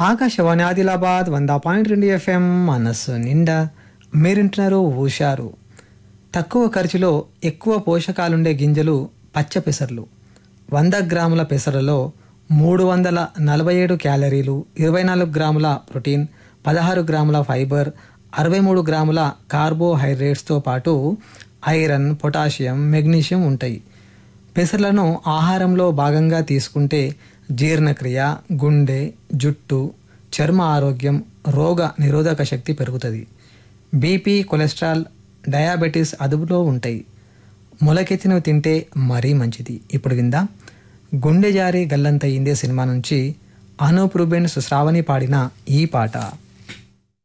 ఆకాశవాణి ఆదిలాబాద్ వంద పాయింట్ రెండు ఎఫ్ఎం మనస్సు నిండా మీరింటున్నారు హుషారు తక్కువ ఖర్చులో ఎక్కువ పోషకాలుండే గింజలు పచ్చ పెసర్లు వంద గ్రాముల పెసరలో మూడు వందల నలభై ఏడు క్యాలరీలు ఇరవై నాలుగు గ్రాముల ప్రోటీన్ పదహారు గ్రాముల ఫైబర్ అరవై మూడు గ్రాముల కార్బోహైడ్రేట్స్తో పాటు ఐరన్ పొటాషియం మెగ్నీషియం ఉంటాయి పెసర్లను ఆహారంలో భాగంగా తీసుకుంటే జీర్ణక్రియ గుండె జుట్టు చర్మ ఆరోగ్యం రోగ నిరోధక శక్తి పెరుగుతుంది బీపీ కొలెస్ట్రాల్ డయాబెటీస్ అదుపులో ఉంటాయి మొలకెత్తినవి తింటే మరీ మంచిది ఇప్పుడు విందా గుండె జారి గల్లంతయిందే సినిమా నుంచి అనూప్ రుబెన్ శ్రావణి పాడిన ఈ పాట